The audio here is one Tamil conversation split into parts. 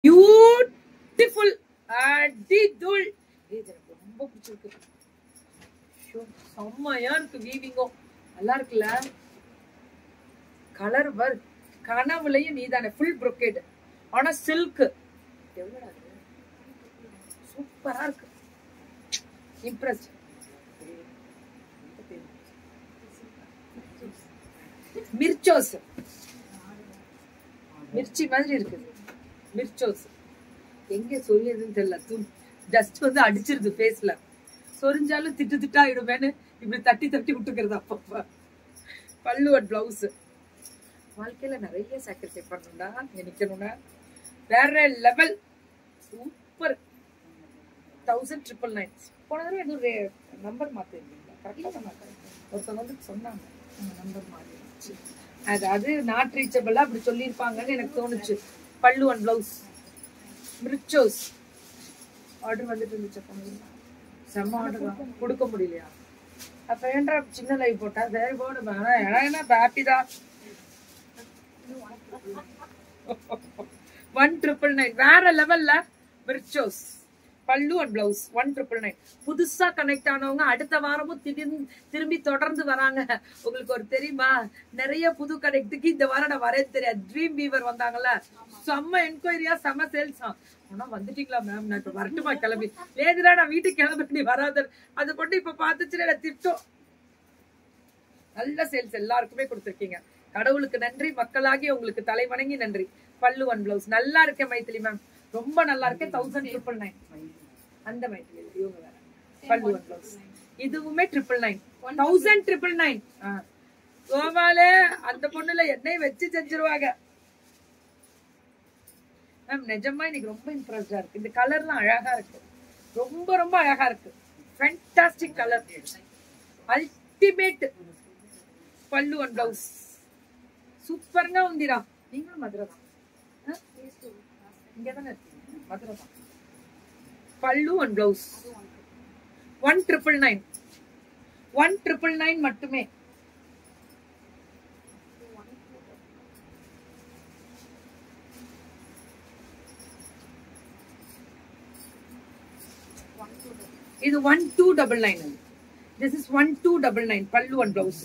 பியூட்டிஃபுல் அடி தூள் இது எனக்கு ரொம்ப பிடிச்சிருக்கு ஷோ, செம்மையா இருக்கு வீவிங்கும் நல்லா இருக்குல்ல கலர் வர் கனவுலயும் நீதானே ஃபுல் brocade ஆனா சில்க் எவ்வளவு சூப்பரா இருக்கு இம்ப்ரெஸ்ட் மிர்ச்சோஸ் மிர்ச்சி மாதிரி இருக்குது மிர்ச்சோஸ் எங்க சொரியதுன்னு தெரியல தூ டஸ்ட் வந்து அடிச்சிருது ஃபேஸ்ல சொரிஞ்சாலும் திட்டு திட்டாயிடுமேன்னு இப்படி தட்டி தட்டி விட்டுக்கிறது அப்பப்ப பல்லுவன் பிளவுஸ் வாழ்க்கையில நிறைய சாக்ரிஃபை பண்ணணும்டா இங்க நிக்கணும்னா வேற level super thousand triple nine போன தடவை எதுவும் நம்பர் மாத்திருந்தீங்களா கரெக்டாக தான் மாத்தேன் ஒருத்தவங்க வந்து சொன்னாங்க நம்பர் மாறிடுச்சு அது அது நாட் ரீச்சபிளா அப்படி சொல்லியிருப்பாங்கன்னு எனக்கு தோணுச்சு பல்லுவன் பிளவுஸ் மிரிச்சோஸ் ஆர்டர் வந்துட்டு இருந்துச்சு அப்ப. செம்ம ஆர்டர் தான் கொடுக்க முடியலையா அப்ப ஏன்டா சின்ன லைவ் போட்டா சரி போடு வேணாம் ஏன்னா என்ன ஹாப்பி தான் ஒன் ட்ரிபிள் நைன் வேற லெவல்ல மிர்ச்சோஸ் பல்லு and blouse one triple nine புதுசா கனெக்ட் ஆனவங்க அடுத்த வாரமும் திடீர்னு திரும்பி தொடர்ந்து வராங்க உங்களுக்கு ஒரு தெரியுமா நிறைய புது கனெக்ட்டுக்கு இந்த வாரம் நான் வரேன் தெரியாது ட்ரீம் வீவர் வந்தாங்கல்ல செம்ம என்கொயரியா செம்ம சேல்ஸ் ஆனா வந்துட்டீங்களா மேம் நான் இப்ப வரட்டுமா கிளம்பி லேதுடா நான் வீட்டுக்கு கிளம்பி நீ வராத அது மட்டும் இப்ப பாத்துச்சுன்னா எனக்கு திட்டம் நல்ல சேல்ஸ் எல்லாருக்குமே கொடுத்துருக்கீங்க கடவுளுக்கு நன்றி மக்களாகி உங்களுக்கு தலை வணங்கி நன்றி பல்லு ஒன் பிளவுஸ் நல்லா இருக்கேன் மைத்திலி மேம் ரொம்ப நல்லா இருக்கேன் தௌசண்ட் ட்ரிபிள் நைன் அந்த மைத்திலி இவங்க வேற பல்லு ஒன் பிளவுஸ் இதுவுமே triple nine thousand triple nine கோபாலே அந்த பொண்ணுல எண்ணெய் வச்சு செஞ்சிருவாங்க மேம் நிஜமா இன்னைக்கு ரொம்ப இம்ப்ரெஸ்டா இருக்கு இந்த கலர்லாம் அழகா இருக்கு ரொம்ப ரொம்ப அழகா இருக்கு ஃபேண்டாஸ்டிக் கலர் அல்டிமேட் పళ్ళు అండ్ బ్లౌజ్ సూపర్ గా ఉందిరా నీకు కూడా మధుర ఇంకేదన్నా మధుర పళ్ళు and blouse one triple nine one triple nine மட்டுமே இது one two double nine this is one two double nine பல்லு ஒன் பிளவுஸ்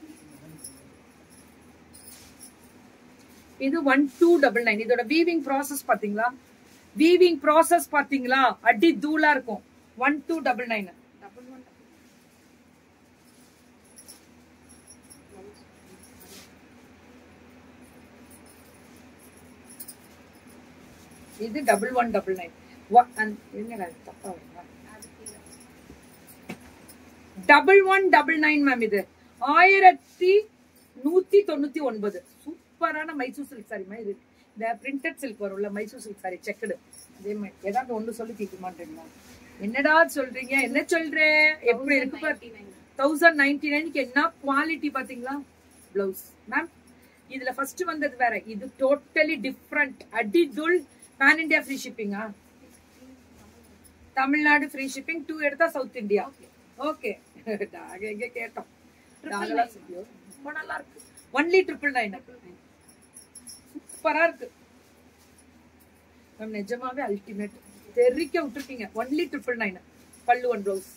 இது ஒன் டூ டபுள் நைன் இதோட வீவிங் ப்ராசஸ் பாத்தீங்களா வீவிங் ப்ராசஸ் பாத்தீங்களா அடி தூளா இருக்கும் ஒன் டூ டபுள் நைன் இது டபுள் ஒன் டபுள் நைன் என்னடா இது தப்பா வருதா double one double nine ma'am இது ஆயிரத்தி நூத்தி தொண்ணூத்தி ஒன்பது சூப்பரான மைசூர் சில்க் சாரி மாதிரி இருக்கு இந்த பிரிண்டட் சில்க் வரும்ல மைசூர் சில்க் சாரி செக்குடு அதே மாதிரி ஏதாவது ஒண்ணு சொல்லி தீர்க்க மாட்டேங்களா என்னடா சொல்றீங்க என்ன சொல்றேன் எப்படி இருக்கு பாரு தௌசண்ட் நைன்டி நைனுக்கு என்ன குவாலிட்டி பாத்தீங்களா பிளவுஸ் மேம் இதுல ஃபர்ஸ்ட் வந்தது வேற இது டோட்டலி டிஃப்ரெண்ட் அடி துல் பேன் இந்தியா ஃப்ரீ ஷிப்பிங்கா தமிழ்நாடு ஃப்ரீ ஷிப்பிங் டூ எடுத்தா சவுத் இந்தியா ஓகே நாங்க எங்க கேட்டோம் நாங்களாம் சொல்லியோ ரொம்ப நல்லா இருக்கு ஒன்லி ட்ரிபிள் நைன் சூப்பரா இருக்கு மேம் நிஜமாவே அல்டிமேட் தெரிக்க விட்டுருக்கீங்க ஒன்லி ட்ரிபிள் நைன் பல்லு ஒன் பிளவுஸ்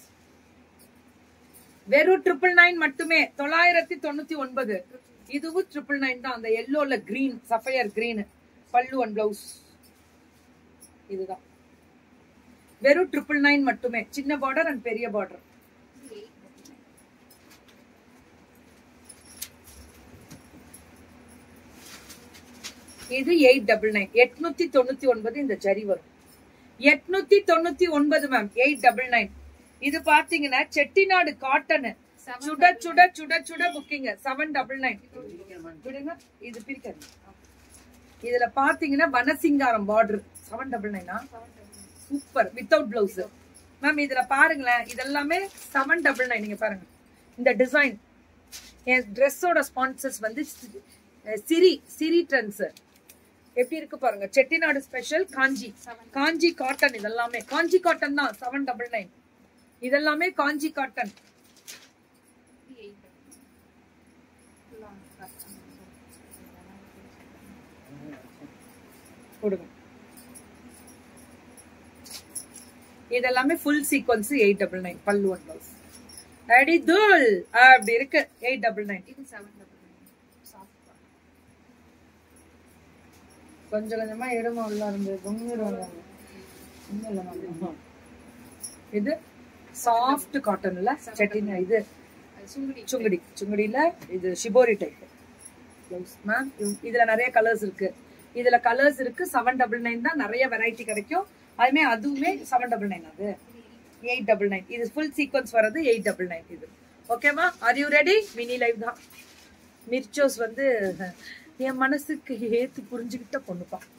வெறும் ட்ரிபிள் நைன் மட்டுமே தொள்ளாயிரத்தி தொண்ணூத்தி ஒன்பது இதுவும் ட்ரிபிள் நைன் தான் அந்த எல்லோல கிரீன் சஃபயர் கிரீன் பல்லு ஒன் பிளவுஸ் இதுதான் வெறும் ட்ரிபிள் நைன் மட்டுமே சின்ன பார்டர் அண்ட் பெரிய பார்டர் இது எயிட் டபுள் நைன் எட்நூத்தி தொண்ணூத்தி ஒன்பது இந்த ஜரி வரும் எட்நூத்தி தொண்ணூத்தி ஒன்பது மேம் எயிட் டபுள் நைன் இது பாத்தீங்கன்னா செட்டிநாடு காட்டன் சுட சுட சுட சுட புக்கிங்க செவன் டபுள் நைன் விடுங்க இது பிரிக்காது இதுல பாத்தீங்கன்னா வனசிங்காரம் பார்டர் செவன் டபுள் நைனா சூப்பர் வித்தவுட் பிளவுஸ் மேம் இதுல பாருங்களேன் இதெல்லாமே செவன் டபுள் நைன் நீங்க பாருங்க இந்த டிசைன் என் ட்ரெஸ்ஸோட ஸ்பான்சர்ஸ் வந்து சி- சிரி சிரி ட்ரெண்ட்ஸ் எப்படி இருக்கு பாருங்க செட்டிநாடு ஸ்பெஷல் காஞ்சி காஞ்சி காட்டன் இதெல்லாமே காஞ்சி காட்டன் தான் செவன் டபுள் நைன் இதெல்லாமே காஞ்சி காட்டன் கொடுங்க இதெல்லாமே full sequence eight double nine பல்லு ஒன் பிளவுஸ் அடி தூள் அப்படி இருக்கு எயிட் டபுள் நைன் இது செவன் டபுள் நைன் கொஞ்சம் கொஞ்சமா இடமா உள்ள இருந்து கும்பிடுவாங்க ஒண்ணும் இல்ல மேம். இது சாஃப்ட் காட்டன்ல செட்டின் இது சுங்குடி சுங்குடி சுங்குடியில இது ஷிபோரி டைப் பிளவுஸ் மேம் இதுல நிறைய கலர்ஸ் இருக்கு இதுல கலர்ஸ் இருக்கு செவன் டபுள் நைன் தான் நிறைய வெரைட்டி கிடைக்கும் அதுமே அதுவுமே செவன் டபுள் நைன் அது எயிட் டபுள் நைன் இது ஃபுல் சீக்வன்ஸ் வர்றது எயிட் டபுள் நைன் இது ஓகேவா are you ready mini live தான் மிர்ச்சோஸ் வந்து என் மனசுக்கு ஏத்து புரிஞ்சுக்கிட்ட பொண்ணுப்பா